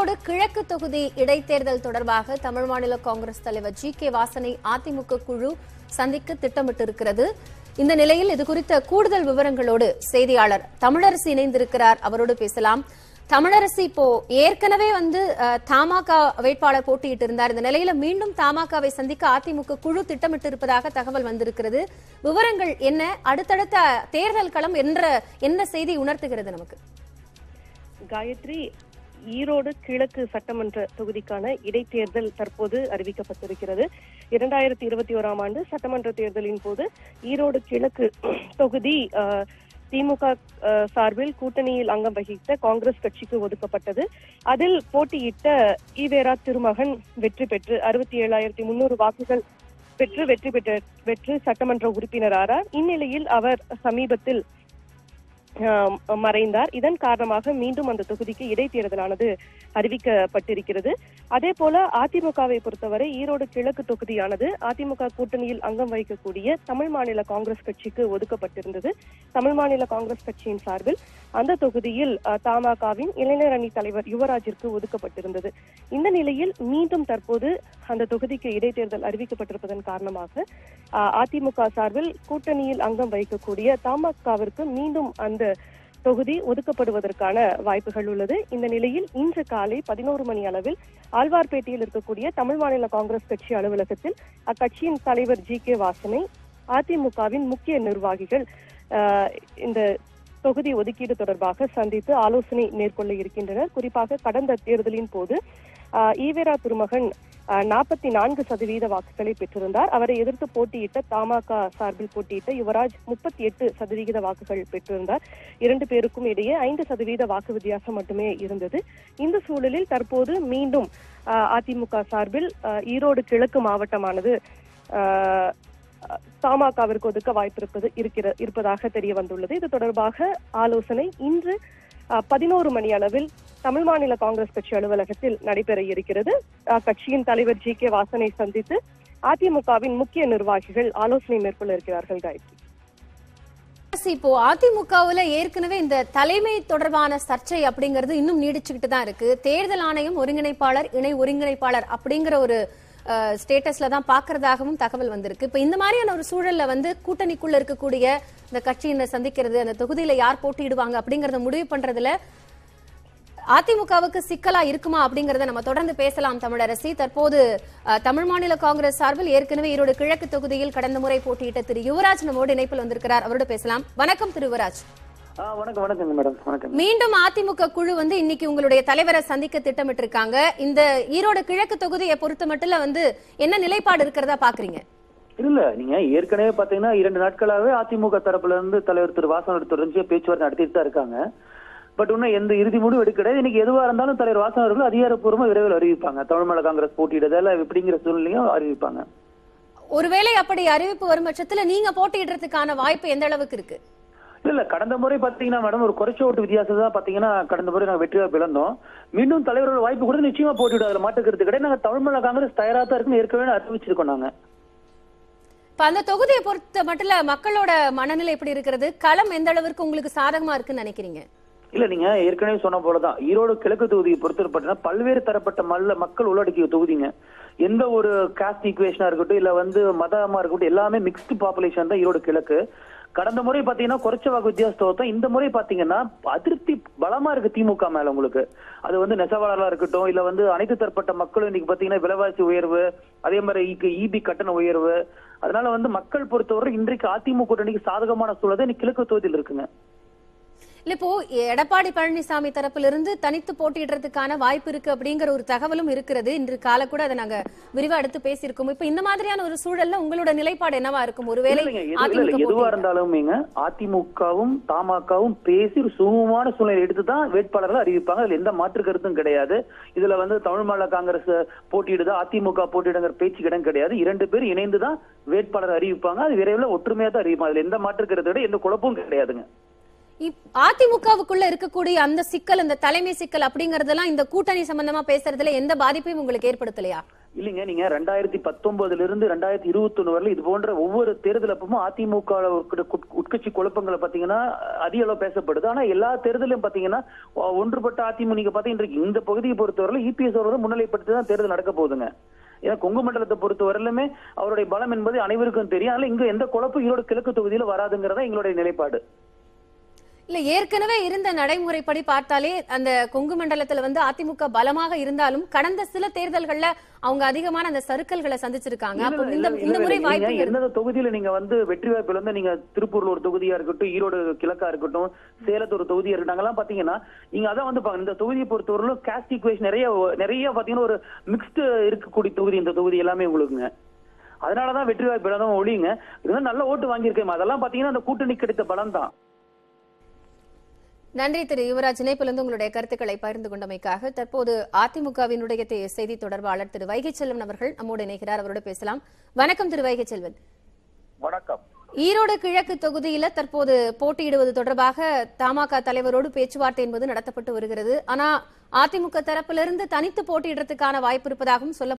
ஈரோடு கிழக்கு தொகுதி இடைத்தேர்தல் தொடர்பாக தமிழ் மாநில காங்கிரஸ் தலைவர் ஜி கே வாசனை அதிமுக குழு சந்திக்க திட்டமிட்டிருக்கிறது இந்த நிலையில் இது குறித்த கூடுதல் விவரங்களோடு செய்தியாளர் தமிழரசு இணைந்திருக்கிறார் அவரோடு பேசலாம் தமிழரசு இப்போ ஏற்கனவே வந்து அஹ், தமாக வேட்பாளர் போட்டியிட்டு இருந்தார் இந்த நிலையில மீண்டும் தமாகவை சந்திக்க அதிமுக குழு திட்டமிட்டு இருப்பதாக தகவல் வந்திருக்கிறது விவரங்கள் என்ன அடுத்தடுத்த தேர்தல் களம் என்ற என்ன செய்தி உணர்த்துகிறது நமக்கு காயத்ரி ஈரோடு கிழக்கு சட்டமன்ற தொகுதிக்கான இடைத்தேர்தல் தற்போது அறிவிக்கப்பட்டிருக்கிறது இரண்டாயிரத்தி இருபத்தி ஓராம் ஆண்டு சட்டமன்ற தேர்தலின் போது ஈரோடு கிழக்கு தொகுதி அஹ், திமுக அஹ், சார்பில் கூட்டணியில் அங்கம் வகித்த காங்கிரஸ் கட்சிக்கு ஒதுக்கப்பட்டது அதில் போட்டியிட்ட ஈவேரா திருமகன் வெற்றி பெற்று அறுபத்தி ஏழாயிரத்தி முன்னூறு வாக்குகள் பெற்று வெற்றி பெற்ற வெற்று சட்டமன்ற உறுப்பினர் ஆனார் இந்நிலையில் அவர் சமீபத்தில் ஆம், மறைந்தார் இதன் காரணமாக மீண்டும் அந்த தொகுதிக்கு இடைத்தேர்தலானது அறிவிக்கப்பட்டிருக்கிறது அதே போல அதிமுகவை பொறுத்தவரை ஈரோடு கிழக்கு தொகுதியானது அதிமுக கூட்டணியில் அங்கம் வகிக்கக்கூடிய தமிழ் மாநில காங்கிரஸ் கட்சிக்கு ஒதுக்கப்பட்டிருந்தது தமிழ் மாநில காங்கிரஸ் கட்சியின் சார்பில் அந்த தொகுதியில் அஹ், தமாகவின் இளைஞர் அணி தலைவர் யுவராஜிற்கு ஒதுக்கப்பட்டிருந்தது இந்த நிலையில் மீண்டும் தற்போது அந்த தொகுதிக்கு இடைத்தேர்தல் அறிவிக்கப்பட்டிருப்பதன் காரணமாக அஹ், அதிமுக சார்பில் கூட்டணியில் அங்கம் வகிக்கக்கூடிய தமாகவிற்கு மீண்டும் அந்த தொகுதி ஒதுக்கப்படுவதற்கான வாய்ப்புகள் உள்ளது இந்த நிலையில் இன்று காலை பதினோரு மணி அளவில் ஆழ்வார்பேட்டையில் இருக்கக்கூடிய தமிழ் மாநில காங்கிரஸ் கட்சி அலுவலகத்தில் அக்கட்சியின் தலைவர் ஜி கே வாசனை அதிமுகவின் முக்கிய நிர்வாகிகள் அஹ், இந்த தொகுதி ஒதுக்கீடு தொடர்பாக சந்தித்து ஆலோசனை மேற்கொள்ள இருக்கின்றனர் குறிப்பாக கடந்த தேர்தலின் போது அஹ், ஈவேரா திருமகன் நாற்பத்தி நான்கு சதவீத வாக்குகளை பெற்றிருந்தார் அவரை எதிர்த்து போட்டியிட்ட தமாக சார்பில் போட்டியிட்ட யுவராஜ் முப்பத்தி எட்டு சதவிகித வாக்குகள் பெற்றிருந்தார் இரண்டு பேருக்கும் இடையே ஐந்து சதவீத வாக்கு வித்தியாசம் மட்டுமே இருந்தது இந்த சூழலில் தற்போது மீண்டும் அஹ், அதிமுக சார்பில் அஹ், ஈரோடு கிழக்கு மாவட்டமானது அஹ், தமாகவிற்கு ஒதுக்க வாய்ப்பு இருப்பது இருக்கிற இருப்பதாக தெரிய வந்துள்ளது இது தொடர்பாக ஆலோசனை இன்று பதினோரு மணி அளவில் தமிழ் மாநில காங்கிரஸ் கட்சி அலுவலகத்தில் நடைபெற இருக்கிறது அக்கட்சியின் தலைவர் ஜி கே வாசனை சந்தித்து அதிமுகவின் முக்கிய நிர்வாகிகள் ஆலோசனை மேற்கொள்ள இருக்கிறார்கள் காயத்ரி அரசு இப்போ அதிமுகவுல ஏற்கனவே இந்த தலைமை தொடர்பான சர்ச்சை அப்படிங்கிறது இன்னும் நீடிச்சுக்கிட்டு தான் இருக்கு தேர்தல் ஆணையம் ஒருங்கிணைப்பாளர் இணை ஒருங்கிணைப்பாளர் அப்படிங்கிற ஒரு ஸ்டேட்டஸ்ல தான் பாக்குறதாகவும் தகவல் வந்திருக்கு இப்ப இந்த மாதிரியான ஒரு சூழல்ல வந்து கூட்டணிக்குள்ள இருக்கக்கூடிய இந்த கட்சியினை சந்திக்கிறது அந்த தொகுதியில யார் போட்டியிடுவாங்க அப்படிங்கறத முடிவு பண்றதுல அதிமுகவுக்கு சிக்கலா இருக்குமா அப்படிங்கறத நம்ம தொடர்ந்து பேசலாம் தமிழரசி தற்போது அஹ், தமிழ் மாநில காங்கிரஸ் சார்பில் ஏற்கனவே ஈரோடு கிழக்கு தொகுதியில் கடந்த முறை போட்டியிட்ட திரு யுவராஜ் நம்மோடு இணைப்பில் வந்திருக்கிறார் அவரோட பேசலாம் வணக்கம் திரு யுவராஜ் ஆ வணக்கம் வணக்கங்க மேடம் வணக்கம் மீண்டும் அதிமுக குழு வந்து இன்னைக்கு உங்களுடைய தலைவரை சந்திக்க திட்டமிட்டிருக்காங்க இந்த ஈரோடு கிழக்கு தொகுதியை பொறுத்த மட்டும் வந்து என்ன நிலைப்பாடு இருக்கிறதா பாக்குறீங்க இல்ல நீங்க ஏற்கனவே பாத்தீங்கன்னா இரண்டு நாட்களாவே அதிமுக தரப்புல இருந்து தலைவர் திரு வாசனர் தொடர்ந்து பேச்சுவார்த்தை நடத்திட்டு தான் இருக்காங்க பட் இன்னும் எந்த இறுதி முடிவு எடுக்க கிடையாது இன்னைக்கு எதுவா இருந்தாலும் தலைவர் வாசன் அவர்கள் அதிகாரப்பூர்வமா விரைவில் அறிவிப்பாங்க தமிழ் மாநில காங்கிரஸ் போட்டியிடுதல் இப்படிங்கிற சூழ்நிலையும் அறிவிப்பாங்க ஒருவேளை அப்படி அறிவிப்பு வரும் பட்சத்துல நீங்க போட்டியிடுறதுக்கான வாய்ப்பு எந்த அளவுக்கு இருக்கு இல்ல இல்ல கடந்த முறை பாத்தீங்கன்னா மேடம் ஒரு குறைச்ச ஓட்டு வித்தியாசம் தான் பாத்தீங்கன்னா கடந்த முறை நாங்க வெற்றியா பிளந்தோம் மீண்டும் தலைவரோட வாய்ப்பு கொடுத்து நிச்சயமா போட்டியிடும் அதுல மாட்டுக்கிறது கிடையாது நாங்க தமிழ் மாநில காங்கிரஸ் தயாரா தான் இருக்குன்னு ஏற்கனவே அறிவிச்சிருக்கோம் நாங்க இப்ப அந்த தொகுதியை பொறுத்த மட்டும் மக்களோட மனநிலை எப்படி இருக்கிறது களம் எந்த அளவிற்கு உங்களுக்கு சாதகமா இருக்குன்னு நினைக்கிறீங்க இல்ல நீங்க ஏற்கனவே சொன்ன போலதான் ஈரோடு கிழக்கு தொகுதியை பொறுத்தவரை பல்வேறு தரப்பட்ட மல்ல மக்கள் உள்ளடக்கிய தொகுதிங்க எந்த ஒரு காஸ்ட் ஈக்குவேஷனா இருக்கட்டும் இல்ல வந்து மதமா இருக்கட்டும் எல்லாமே மிக்ஸ்டு பாப்புலேஷன் தான் ஈரோடு கிழக்கு கடந்த முறை பாத்தீங்கன்னா குறைச்ச வாக்கு வித்தியாசத்தை இந்த முறை பாத்தீங்கன்னா அதிருப்தி பலமா இருக்கு திமுக மேல உங்களுக்கு அது வந்து நெசவாளர்களா இருக்கட்டும் இல்ல வந்து அனைத்து தரப்பட்ட மக்களும் இன்னைக்கு பாத்தீங்கன்னா விலைவாசி உயர்வு அதே மாதிரி இபி கட்டண உயர்வு அதனால வந்து மக்கள் பொறுத்தவரை இன்றைக்கு அதிமுக கூட்டணிக்கு சாதகமான சூழல் தான் இன்னைக்கு கிழக்கு தொகுதியில் இருக்குங்க இல்ல இப்போ எடப்பாடி பழனிசாமி தரப்பிலிருந்து தனித்து போட்டியிடுறதுக்கான வாய்ப்பு இருக்கு அப்படிங்கிற ஒரு தகவலும் இருக்கிறது இன்று கால கூட அதை நாங்க விரிவா எடுத்து பேசியிருக்கோம் இப்ப இந்த மாதிரியான ஒரு சூழல்ல உங்களோட நிலைப்பாடு என்னவா இருக்கும் ஒருவேளை இல்லைங்க, எது- இல்ல, இல்ல, அதிமுக எதுவா போட்டியிட்டா? இருந்தாலுமேங்க அதிமுகவும் தமாகவும் பேசி ஒரு சுமூகமான சூழ்நிலை எடுத்து தான் வேட்பாளர்கள் அறிவிப்பாங்க அதுல எந்த மாற்று கருத்தும் கிடையாது இதுல வந்து தமிழ் மாநில காங்கிரஸ் போட்டியிடுதா அதிமுக போட்டியிடுங்கிற பேச்சு இடம் கிடையாது இரண்டு பேரும் இணைந்து தான் வேட்பாளர் அறிவிப்பாங்க அது விரைவில் ஒற்றுமையா தான் அறிவிப்பாங்க அதுல எந்த மாற்று கருத்தை விட எந்த குழப்பமும் கிடையாதுங்க இப்- அதிமுகவுக்குள்ள இருக்கக்கூடிய அந்த சிக்கல் அந்த தலைமை சிக்கல் அப்படிங்கறதெல்லாம் இந்த கூட்டணி சம்பந்தமா பேசுறதுல எந்த பாதிப்பையும் உங்களுக்கு ஏற்படுத்தலையா இல்லைங்க நீங்க ரெண்டாயிரத்தி பத்தொன்பதுல இருந்து ரெண்டாயிரத்தி இருபத்தி ஒண்ணு வரல இது போன்ற ஒவ்வொரு தேர்தல் அப்பவும் அதிமுக உட்கட்சி குழப்பங்களை பாத்தீங்கன்னா அதிக அளவு பேசப்படுது ஆனா எல்லா தேர்தலையும் பாத்தீங்கன்னா ஒ- ஒன்றுபட்ட அதிமுக நீங்க பாத்தீங்கன்னா இந்த பகுதியை பொறுத்தவரையில இபிஎஸ் அவர்கள் முன்னிலைப்படுத்தி தான் தேர்தல் நடக்க போகுதுங்க ஏன்னா கொங்கு மண்டலத்தை பொறுத்த வரலுமே அவருடைய பலம் என்பது அனைவருக்கும் தெரியும் அதனால இங்க எந்த குழப்பம் ஈரோடு கிழக்கு தொகுதியில வராதுங்கிறதா எங்களுடைய நிலைப்பாடு இல்ல ஏற்கனவே இருந்த நடைமுறைப்படி பார்த்தாலே அந்த கொங்கு மண்டலத்துல வந்து அதிமுக பலமாக இருந்தாலும் கடந்த சில தேர்தல்கள்ல அவங்க அதிகமான அந்த சறுக்கல்களை சந்திச்சிருக்காங்க அப்போ இந்த இந்த முறை வாய்ப்பு நீங்க எந்தெந்த தொகுதியில நீங்க வந்து வெற்றி வாய்ப்புல இருந்து நீங்க திருப்பூர்ல ஒரு தொகுதியா இருக்கட்டும் ஈரோடு கிழக்கா இருக்கட்டும் சேலத்து ஒரு தொகுதியா இருக்கட்டும் அங்கெல்லாம் பாத்தீங்கன்னா நீங்க அதான் வந்து பாருங்க இந்த தொகுதியை பொறுத்தவரையிலும் காஸ்ட் ஈக்குவேஷன் நிறைய நிறைய பாத்தீங்கன்னா ஒரு மிக்ஸ்டு இருக்கக்கூடிய தொகுதி இந்த தொகுதி எல்லாமே உங்களுக்குங்க அதனாலதான் வெற்றி வாய்ப்பு இல்லாதவங்க ஒழியுங்க இதெல்லாம் நல்ல ஓட்டு வாங்கியிருக்கேன் அதெல்லாம் பாத்தீங்கன்னா அந்த கூட்டணி கிடைத்த பலம் தான் நன்றி திரு யுவராஜ் இணைப்பிலிருந்து உங்களுடைய கருத்துக்களை பகிர்ந்து கொண்டமைக்காக தற்போது அதிமுகவினுடைய தே- செய்தி தொடர்பாளர் திரு வைகை செல்வன் அவர்கள் நம்மோடு இணைகிறார் அவரோடு பேசலாம் வணக்கம் திரு வைகை செல்வன் வணக்கம் ஈரோடு கிழக்கு தொகுதியில தற்போது போட்டியிடுவது தொடர்பாக தமாக தலைவரோடு பேச்சுவார்த்தை என்பது நடத்தப்பட்டு வருகிறது ஆனா அதிமுக தரப்பிலிருந்து தனித்து போட்டியிடுறதுக்கான வாய்ப்பு இருப்பதாகவும் சொல்ல